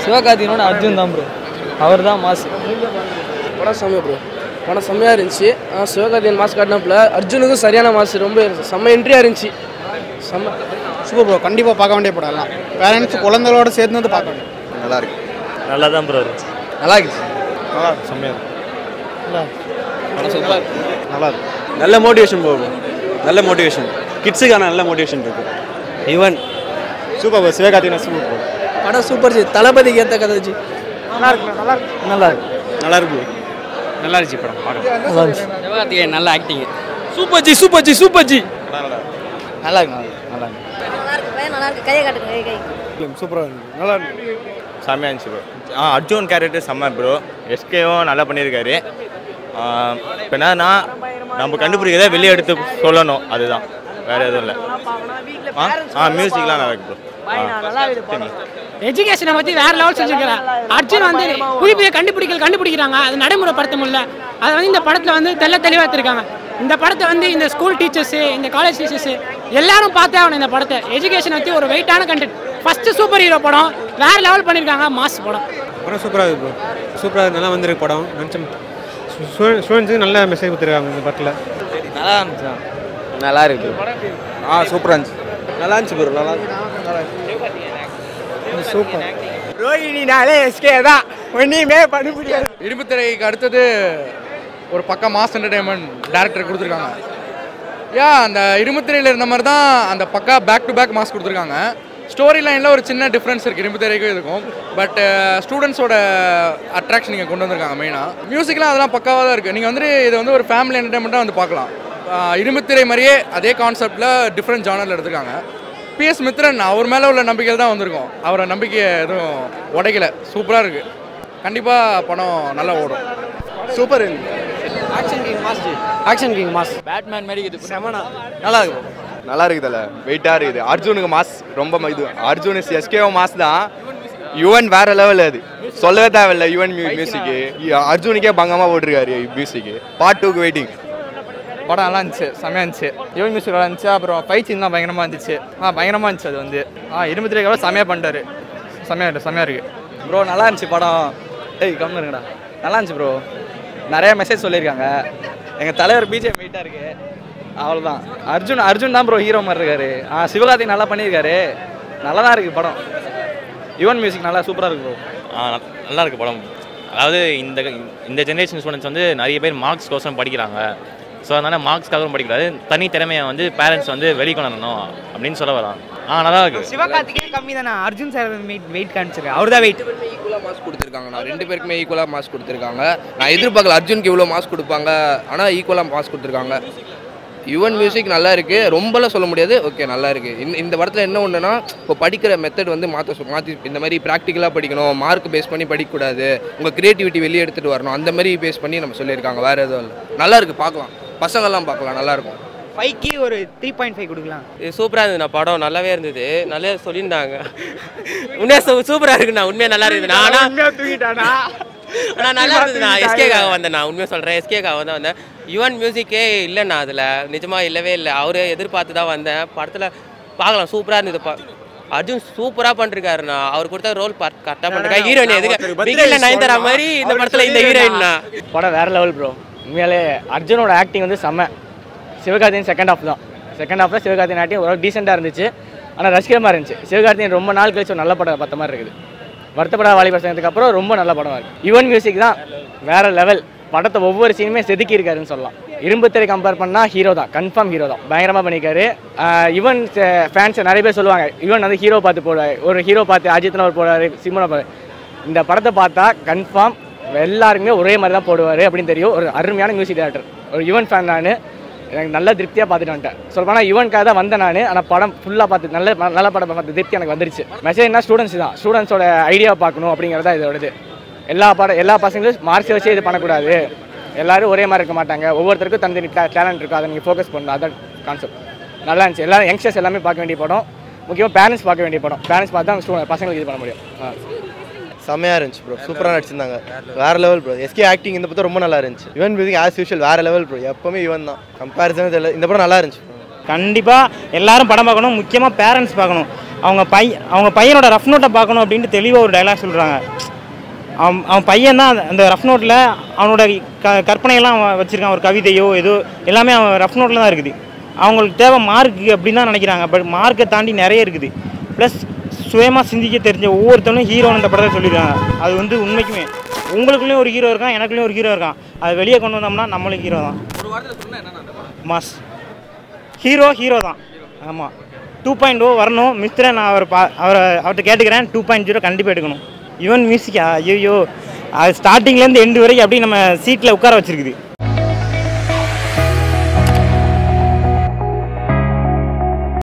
சிவகார்த்திகனோட அர்ஜுன் தான் ப்ரோ அவர் தான் மாசு படம் செம்மையா ப்ரோ படம் செம்மையாக இருந்துச்சு ஆனால் சிவகார்த்திகேயன் மாஸ் காட்டினப்பில் அர்ஜுனுக்கும் சரியான மாஸ் ரொம்ப செம்ம என்ட்ரியாக இருந்துச்சு செம்ம சூப்பர் ப்ரோ கண்டிப்பாக பார்க்க வேண்டிய படம் எல்லாம் பேரண்ட்ஸ் குழந்தைகளோட சேர்ந்து வந்து பார்க்க வேண்டிய நல்லா இருக்கு நல்லா தான் ப்ரோ இருந்துச்சு நல்லா இருந்துச்சு நல்லா இருக்கு செம்மையாக இருக்கு நல்லா இருக்கு நல்ல மோட்டிவேஷன் போகும் நல்ல மோட்டிவேஷன் கிட்ஸுக்கான நல்ல மோட்டிவேஷன் இருக்கு even super bro Sivakarthikeyan super bro படம் சூப்பர் ஜி தளபதிக்கு ஏற்ற கதை ஜி நல்லா இருக்கு நல்லா இருக்கு நல்லா இருக்கு நல்லா இருக்கு நல்லா இருந்துச்சு படம் பார்க்க நல்லா இருந்துச்சு சிவகார்த்திகேயன் நல்ல acting super ji super ji super ji நல்லா இருக்கு நல்லா இருக்கு நல்லா இருக்கு பையன் நல்லா இருக்கு கையை காட்டுங்க கை கை சூப்பராக இருக்கு நல்லா இருக்கு செம்மையாக இருந்துச்சு ப்ரோ ஆ அர்ஜுன் கேரக்டர் செம்ம ப்ரோ எஸ்கேவும் நல்லா பண்ணியிருக்காரு இப்போ என்னன்னா நம்ம கண்டுபிடிக்கிறத வெளியே எடுத்து சொல்லணும் அதுதான் வேற எதுவும் இல்லை ஆ ஆ மியூசிக்லாம் நல்லா இருக்கு ப்ரோ எஜுகேஷனை பற்றி வேற லெவல் செஞ்சுருக்கிறேன் அர்ஜுன் வந்து புதிய புதிய கண்டுபிடிக்கல் கண்டுபிடிக்கிறாங்க அது நடைமுறைப்படுத்த முடியல அதை வந்து இந்த படத்தில் வந்து தெள்ள தெளிவாக எடுத்திருக்காங்க இந்த படத்தை வந்து இந்த ஸ்கூல் டீச்சர்ஸு இந்த காலேஜ் டீச்சர்ஸு எல்லாரும் பார்த்தே ஆகணும் இந்த படத்தை எஜுகேஷன் பற்றி ஒரு வெயிட்டான கண்டென்ட் ஃபஸ்ட்டு சூப்பர் ஹீரோ படம் வேற லெவல் பண்ணியிருக்காங்க மாஸ் படம் படம் சூப்பராக இருக்கு ப்ரோ சூப்பராக நல்லா வந்திருக்கு படம் நினச்சோம் ஸ்டூடெண்ட்ஸுக்கு நல்ல மெசேஜ் கொடுத்துருக்காங்க இந்த படத்தில் நல்லா இருந்துச்சு நல்லா இருக்கு ஆ சூப்பராக இருந்துச்சு நல்லா இருந்துச்சு ப்ரோ நல்லா சூப்பர் ரோஹிணினாலே எஸ்கே தான் ஒன்றுமே பண்ண முடியாது இரும்புத்திரைக்கு அடுத்தது ஒரு பக்கம் மாஸ் என்டர்டைன்மெண்ட் டேரக்டர் கொடுத்துருக்காங்க யா அந்த இரும்புத்திரையில் இருந்த மாதிரி தான் அந்த பக்கா பேக் டு பேக் மாஸ் கொடுத்துருக்காங்க ஸ்டோரி லைனில் ஒரு சின்ன டிஃப்ரென்ஸ் இருக்குது இரும்புத்திரைக்கும் இருக்கும் பட் ஸ்டூடெண்ட்ஸோட அட்ராக்ஷன் நீங்கள் கொண்டு வந்திருக்காங்க மெயினாக மியூசிக்லாம் அதெல்லாம் பக்காவாக தான் இருக்குது நீங்கள் வந்துட்டு இதை வந்து ஒரு ஃபேமிலி என்டர்டைன்மெண்ட்டாக வந்து பார்க்கலாம் ஆஹ் இரும்புத்திரை மாதிரியே அதே கான்செப்டில் டிஃப்ரெண்ட் ஜானரில் எடுத்திருக்காங்க பிஎஸ் மித்ரன் அவர் மேலே உள்ள நம்பிக்கையில் தான் வந்திருக்கோம் அவரை நம்பிக்கை எதுவும் உடைக்கல சூப்பராக இருக்குது கண்டிப்பாக படம் நல்லா ஓடும் super action king mass ji action king mass Batman மாதிரி இது செமனா நல்லா இருக்கு நல்லா இருக்குதுல்ல வெயிட்டாக இருக்குது அர்ஜுனுக்கு மாஸ் ரொம்ப ம- இது அர்ஜுன் எஸ்கேவும் மாஸ் தான் யுவன் வேற லெவல் அது சொல்லவே தேவையில்ல யுவன் மியூசிக்கு அர்ஜுனுக்கே பங்கமாக ஓட்டிருக்காரு மியூசிக்கு பார்ட் டூக்கு வெயிட்டிங் படம் நல்லா இருந்துச்சு செம்மையாக இருந்துச்சு யுவன் மியூசிக் நல்லா இருந்துச்சு அப்புறம் ஃபைட் சீன்லாம் பயங்கரமாக இருந்துச்சு ஆ பயங்கரமாக இருந்துச்சு அது வந்து ஆ இருபத்தி ரெண்டு செம்மையாக பண்ணிட்டாரு செம்மையாக செம்மையாக இருக்குது ப்ரோ நல்லா இருந்துச்சு படம் ஏய் கம்மி இருங்கடா நல்லா இருந்துச்சு ப்ரோ நிறைய மெசேஜ் சொல்லியிருக்காங்க எங்கள் தலைவர் பிஜே வெயிட்டாக இருக்கு அவ்வளோதான் அர்ஜுன் அர்ஜுன் தான் ப்ரோ ஹீரோ மாதிரி இருக்காரு ஆ சிவகார்த்திக் நல்லா பண்ணியிருக்காரு நல்லா தான் இருக்குது படம் யுவன் மியூசிக் நல்லா சூப்பராக இருக்கு ப்ரோ நல்லா இருக்கு படம் அதாவது இந்த இந்த ஜென்ரேஷன் ஸ்டூடெண்ட்ஸ் வந்து நிறைய பேர் மார்க்ஸ் கோசம் படிக்கிறாங்க ஸோ அதனால் மார்க்ஸ்க்காகவும் படிக்கூடாது தனி திறமையை வந்து பேரண்ட்ஸ் வந்து வெளிக்கொண்டு வரணும் அப்படின்னு சொல்ல வரான் ஆ நல்லா இருக்கு சிவகார்த்திகேயன் கம்மி தானே அர்ஜுன் சார் வெயிட் காமிச்சிருக்காரு அவர் தான் வெயிட் ஈக்குவலாக மாஸ் கொடுத்துருக்காங்க நான் ரெண்டு பேருக்குமே ஈக்குவலாக மாஸ் கொடுத்துருக்காங்க நான் எதிர்பார்க்கல அர்ஜுனுக்கு இவ்வளோ மாஸ் கொடுப்பாங்க ஆனால் ஈக்குவலாக மாஸ் கொடுத்துருக்காங்க யுவன் மியூசிக் நல்லா இருக்கு ரொம்பலாம் சொல்ல முடியாது ஓகே நல்லா இருக்கு இந்த இந்த படத்தில் என்ன ஒன்றுனா இப்போ படிக்கிற மெத்தட் வந்து மாற்ற மாற்றி இந்த மாதிரி ப்ராக்டிக்கலாக படிக்கணும் மார்க் பேஸ் பண்ணி படிக்கக்கூடாது உங்கள் கிரியேட்டிவிட்டி வெளியே எடுத்துகிட்டு வரணும் அந்த மாதிரி பேஸ் பண்ணி நம்ம சொல்லியிருக்காங்க வேறு எதுவும் இல்லை நல்லா இருக்கு பார்க்கலாம் பசங்கள்லாம் பார்க்கலாம் நல்லா இருக்கும் ஃபைவ்க்கு ஒரு த்ரீ பாயிண்ட் ஃபைவ் கொடுக்கலாம் இது சூப்பராக இருந்தது நான் படம் நல்லாவே இருந்தது நல்லா சொல்லியிருந்தாங்க உண்மையாக சூ சூப்பராக இருக்குண்ணா உண்மையாக நல்லா இருக்குது நான் ஆனால் தூங்கிட்டானா ஆனால் நல்லா இருந்தது நான் எஸ்கேக்காக வந்தேன் நான் உண்மையாக சொல்கிறேன் எஸ்கேக்காக தான் வந்தேன் யுவன் மியூசிக்கே இல்லைண்ணா அதில் நிஜமாக இல்லவே இல்லை அவரே எதிர்பார்த்து தான் வந்தேன் படத்தில் பார்க்கலாம் சூப்பராக இருந்தது பா அர்ஜுன் சூப்பராக பண்ணிருக்காருண்ணா அவர் கொடுத்த ரோல் கரெக்டாக பண்ணிருக்காரு ஹீரோயின் எதுக்கு பிகில்ல நயன்தாரா மாதிரி இந்த படத்தில் இந்த ஹீரோயின்னா படம் வேற லெவல் ப்ரோ உண்மையாலே அர்ஜுனோட ஆக்டிங் வந்து செம்ம சிவகார்த்திகேயன் செகண்ட் ஹாஃப் தான் செகண்ட் ஹாஃபில் சிவகார்த்திகேயன் ஆக்டிங் ஓரளவு டீசெண்டாக இருந்துச்சு ஆனால் ரசிகரமாக இருந்துச்சு சிவகார்த்திகேயன் ரொம்ப நாள் கழிச்சு ஒரு நல்ல படம் பார்த்த மாதிரி இருக்குது வருத்தப்படாத வாலிபர் சங்கத்துக்கு அப்புறம் ரொம்ப நல்ல படம் இருக்கு யுவன் மியூசிக் தான் வேற லெவல் படத்தை ஒவ்வொரு சீனுமே செதுக்கி இருக்காருன்னு சொல்லலாம் இரும்புத்திரை கம்பேர் பண்ணால் ஹீரோ தான் கன்ஃபார்ம் ஹீரோ தான் பயங்கரமாக பண்ணியிருக்காரு ஆஹ் யுவன் ஃபேன்ஸை நிறைய பேர் சொல்லுவாங்க யுவன் வந்து ஹீரோ பார்த்து போடுவார் ஒரு ஹீரோ பார்த்து அஜித்னு ஒரு போடுவார் சிம்மனை போடுவார் இந்த படத்தை பார்த்தா கன்ஃபார்ம் எல்லாருக்குமே ஒரே மாதிரி தான் போடுவார் அப்படின்னு தெரியும் ஒரு அருமையான மியூசிக் டேரக்டர் ஒரு யுவன் ஃபேன் நான் எனக்கு நல்ல திருப்தியாக பார்த்துட்டு வந்துட்டேன் சொல்லப்போனால் யுவனுக்காக தான் வந்தேன் நான் ஆனால் படம் ஃபுல்லாக பார்த்து நல்ல நல்ல படம் பார்த்து திருப்தி எனக்கு வந்துருச்சு மெசேஜ்னா ஸ்டூடெண்ட்ஸ் தான் ஸ்டூடெண்ட்ஸோட ஐடியா பார்க்கணும் அப்படிங்கிறதா இதோட இது எல்லா படம் எல்லா பசங்களும் மார்க்ஸ் வச்சு இது பண்ணக்கூடாது எல்லாரும் ஒரே மாதிரி இருக்க மாட்டாங்க ஒவ்வொருத்தருக்கும் தனி டேலண்ட் இருக்கும் அதை நீங்கள் ஃபோக்கஸ் பண்ணணும் அதான் கான்செப்ட் நல்லா இருந்துச்சு எல்லாரும் யங்ஸ்டர்ஸ் எல்லாமே பார்க்க வேண்டிய படம் முக்கியமாக பேரண்ட்ஸ் பார்க்க வேண்டிய படம் பேரண்ட்ஸ் பார்த்து தான் ஸ்டூடெண்ட் பசங்களுக்கு இது பண்ண முடியும் ஆ செம்மையாக இருந்துச்சு ப்ரோ சூப்பராக நடிச்சிருந்தாங்க வேற லெவல் ப்ரோ எஸ்கே ஆக்டிங் இந்த படம் ரொம்ப நல்லா இருந்துச்சு யுவன் மியூசிக் ஆஸ் யூஷுவல் வேற லெவல் ப்ரோ எப்பவுமே யுவன் தான் கம்பேரிசனே தெரியல இந்த படம் நல்லா இருந்துச்சு கண்டிப்பாக எல்லாரும் படம் பார்க்கணும் முக்கியமாக பேரண்ட்ஸ் பார்க்கணும் அவங்க பை அவங்க பையனோட ரஃப் நோட்டை பார்க்கணும் அப்படின்ட்டு தெளிவாக ஒரு டைலாக் சொல்கிறாங்க அவன் அவன் பையன் தான் அந்த ரஃப் நோட்டில் அவனோட க கற்பனையெல்லாம் அவன் வச்சுருக்கான் ஒரு கவிதையோ ஏதோ எல்லாமே அவன் ரஃப் நோட்டில் தான் இருக்குது அவங்களுக்கு தேவை மார்க்கு அப்படின்னு தான் நினைக்கிறாங்க பட் மார்க்கை தாண்டி நிறைய இருக்குது ப்ளஸ் சுயமாக சிந்திக்க தெரிஞ்ச ஒவ்வொருத்தனும் ஹீரோன்னு இந்த படத்தை சொல்லியிருக்காங்க அது வந்து உண்மைக்குமே உங்களுக்குள்ளேயும் ஒரு ஹீரோ இருக்கான் எனக்குள்ளேயும் ஒரு ஹீரோ இருக்கான் அதை வெளியே கொண்டு வந்தோம்னா நம்மளும் ஹீரோ தான் மாஸ் ஹீரோ ஹீரோ தான் ஆமாம் டூ பாயிண்ட் ஓ வரணும் மிஸ்டரை நான் அவர் பா அவரை அவர்கிட்ட கேட்டுக்கிறேன் டூ பாயிண்ட் ஜீரோ கண்டிப்பாக எடுக்கணும் யுவன் மியூசிக்கா ஐயோ அது ஸ்டார்டிங்லேருந்து எண்டு வரைக்கும் அப்படியே நம்ம சீட்டில் உட்கார வச்சிருக்குது